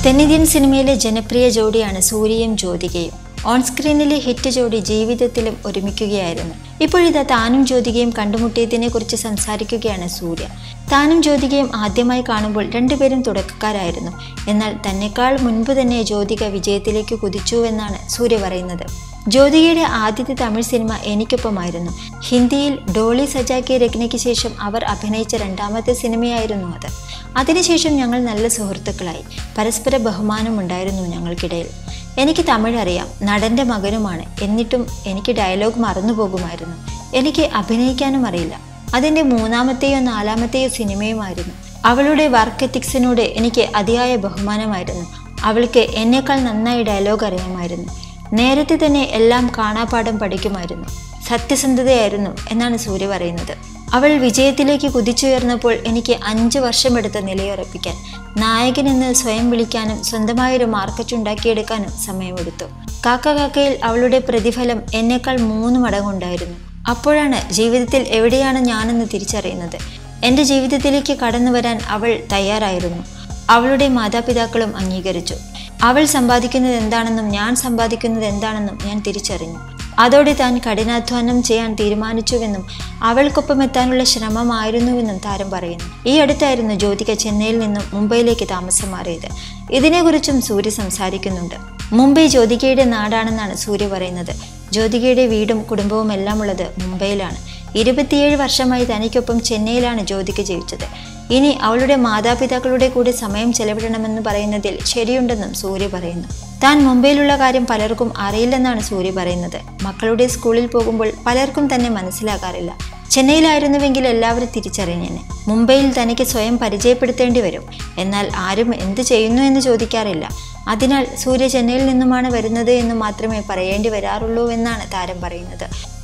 തെന്നിന്ത്യൻ സിനിമയിലെ ജനപ്രിയ ജോഡിയാണ് സൂര്യയും ജ്യോതികയും ഓൺ സ്ക്രീനിലെ ഹിറ്റ് ജോഡി ജീവിതത്തിലും ഒരുമിക്കുകയായിരുന്നു ഇപ്പോഴിതാ താനും ജ്യോതികയും കണ്ടുമുട്ടിയതിനെ കുറിച്ച് സംസാരിക്കുകയാണ് സൂര്യ താനും ജ്യോതികയും ആദ്യമായി കാണുമ്പോൾ രണ്ടുപേരും തുടക്കക്കാരായിരുന്നു എന്നാൽ തന്നെക്കാൾ മുൻപ് തന്നെ ജ്യോതിക വിജയത്തിലേക്ക് കുതിച്ചുവെന്നാണ് സൂര്യ പറയുന്നത് ജ്യോതികയുടെ ആദ്യത്തെ തമിഴ് സിനിമ എനിക്കൊപ്പമായിരുന്നു ഹിന്ദിയിൽ ഡോളി സജാക്കി രഗ്നയ്ക്ക് ശേഷം അവർ അഭിനയിച്ച രണ്ടാമത്തെ സിനിമയായിരുന്നു അത് അതിനുശേഷം ഞങ്ങൾ നല്ല സുഹൃത്തുക്കളായി പരസ്പര ബഹുമാനമുണ്ടായിരുന്നു ഞങ്ങൾക്കിടയിൽ എനിക്ക് തമിഴ് അറിയാം നടൻ്റെ മകനുമാണ് എന്നിട്ടും എനിക്ക് ഡയലോഗ് മറന്നു പോകുമായിരുന്നു എനിക്ക് അഭിനയിക്കാനും അറിയില്ല അതിൻ്റെ മൂന്നാമത്തെയോ നാലാമത്തെയോ സിനിമയുമായിരുന്നു അവളുടെ വർക്ക് എത്തിക്സിനോട് എനിക്ക് അതിയായ ബഹുമാനമായിരുന്നു അവൾക്ക് എന്നേക്കാൾ നന്നായി ഡയലോഗ് അറിയാമായിരുന്നു നേരത്തെ തന്നെ എല്ലാം കാണാപ്പാഠം പഠിക്കുമായിരുന്നു സത്യസന്ധതയായിരുന്നു എന്നാണ് സൂര്യ പറയുന്നത് അവൾ വിജയത്തിലേക്ക് കുതിച്ചുയർന്നപ്പോൾ എനിക്ക് അഞ്ച് വർഷമെടുത്ത് നിലയുറപ്പിക്കാൻ നായകനെന്ന് സ്വയം വിളിക്കാനും സ്വന്തമായൊരു മാർക്കറ്റ് ഉണ്ടാക്കിയെടുക്കാനും സമയമെടുത്തു കാക്ക കാക്കയിൽ അവളുടെ പ്രതിഫലം എന്നേക്കാൾ മൂന്ന് മടങ്ങുണ്ടായിരുന്നു അപ്പോഴാണ് ജീവിതത്തിൽ എവിടെയാണ് ഞാനെന്ന് തിരിച്ചറിയുന്നത് എൻ്റെ ജീവിതത്തിലേക്ക് കടന്നു വരാൻ അവൾ തയ്യാറായിരുന്നു അവളുടെ മാതാപിതാക്കളും അംഗീകരിച്ചു അവൾ സമ്പാദിക്കുന്നത് എന്താണെന്നും ഞാൻ സമ്പാദിക്കുന്നത് എന്താണെന്നും ഞാൻ തിരിച്ചറിഞ്ഞു അതോടെ താൻ കഠിനാധ്വാനം ചെയ്യാൻ തീരുമാനിച്ചുവെന്നും അവൾക്കൊപ്പം എത്താനുള്ള ശ്രമമായിരുന്നുവെന്നും താരം പറയുന്നു ഈ അടുത്തായിരുന്നു ജ്യോതിക ചെന്നൈയിൽ നിന്നും മുംബൈയിലേക്ക് താമസം മാറിയത് ഇതിനെക്കുറിച്ചും സൂര്യ സംസാരിക്കുന്നുണ്ട് മുംബൈ ജ്യോതികയുടെ നാടാണെന്നാണ് സൂര്യ പറയുന്നത് ജ്യോതികയുടെ വീടും കുടുംബവും എല്ലാം ഉള്ളത് മുംബൈയിലാണ് ഇരുപത്തിയേഴ് വർഷമായി തനിക്കൊപ്പം ചെന്നൈയിലാണ് ജ്യോതിക ജീവിച്ചത് ഇനി അവളുടെ മാതാപിതാക്കളുടെ കൂടെ സമയം ചെലവിടണമെന്ന് പറയുന്നതിൽ ശരിയുണ്ടെന്നും സൂര്യ പറയുന്നു താൻ മുംബൈയിലുള്ള കാര്യം പലർക്കും അറിയില്ലെന്നാണ് സൂര്യ പറയുന്നത് മക്കളുടെ സ്കൂളിൽ പോകുമ്പോൾ പലർക്കും തന്നെ മനസ്സിലാകാറില്ല ചെന്നൈയിലായിരുന്നുവെങ്കിൽ എല്ലാവരും തിരിച്ചറിഞ്ഞേനെ മുംബൈയിൽ തനിക്ക് സ്വയം പരിചയപ്പെടുത്തേണ്ടി വരും എന്നാൽ ആരും എന്ത് ചെയ്യുന്നു എന്ന് ചോദിക്കാറില്ല അതിനാൽ സൂര്യ ചെന്നൈയിൽ നിന്നുമാണ് വരുന്നത് എന്ന് മാത്രമേ പറയേണ്ടി വരാറുള്ളൂ എന്നാണ് താരം പറയുന്നത്